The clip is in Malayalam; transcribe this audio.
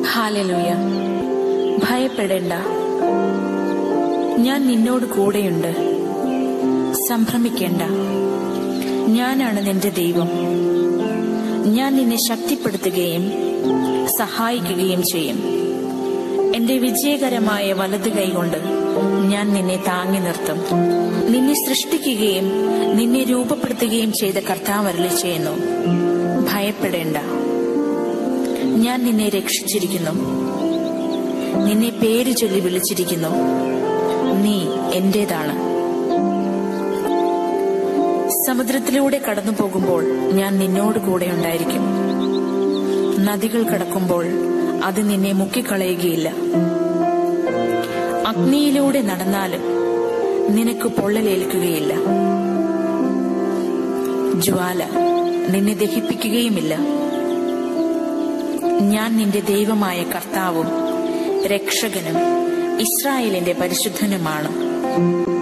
ഹാലലുയ ഭയപ്പെടേണ്ട ഞാൻ നിന്നോട് കൂടെയുണ്ട് സംഭ്രമിക്കേണ്ട ഞാനാണ് നിന്റെ ദൈവം ഞാൻ നിന്നെ ശക്തിപ്പെടുത്തുകയും സഹായിക്കുകയും ചെയ്യും എന്റെ വിജയകരമായ വലതു കൈകൊണ്ട് ഞാൻ നിന്നെ താങ്ങി നിർത്തും നിന്നെ സൃഷ്ടിക്കുകയും നിന്നെ രൂപപ്പെടുത്തുകയും ചെയ്ത കർത്താവ് അരുളി ചെയ്യുന്നു ഭയപ്പെടേണ്ട ഞാൻ നിന്നെ രക്ഷിച്ചിരിക്കുന്നു നിന്നെ പേര് ചൊല്ലി വിളിച്ചിരിക്കുന്നു നീ എന്റേതാണ് സമുദ്രത്തിലൂടെ കടന്നു പോകുമ്പോൾ ഞാൻ നിന്നോട് കൂടെ ഉണ്ടായിരിക്കും നദികൾ കടക്കുമ്പോൾ അത് നിന്നെ മുക്കിക്കളയുകയില്ല അഗ്നിയിലൂടെ നടന്നാലും നിനക്ക് പൊള്ളലേൽക്കുകയില്ല ജ്വാല നിന്നെ ദഹിപ്പിക്കുകയുമില്ല ഞാൻ നിന്റെ ദൈവമായ കർത്താവും രക്ഷകനും ഇസ്രായേലിന്റെ പരിശുദ്ധനുമാണ്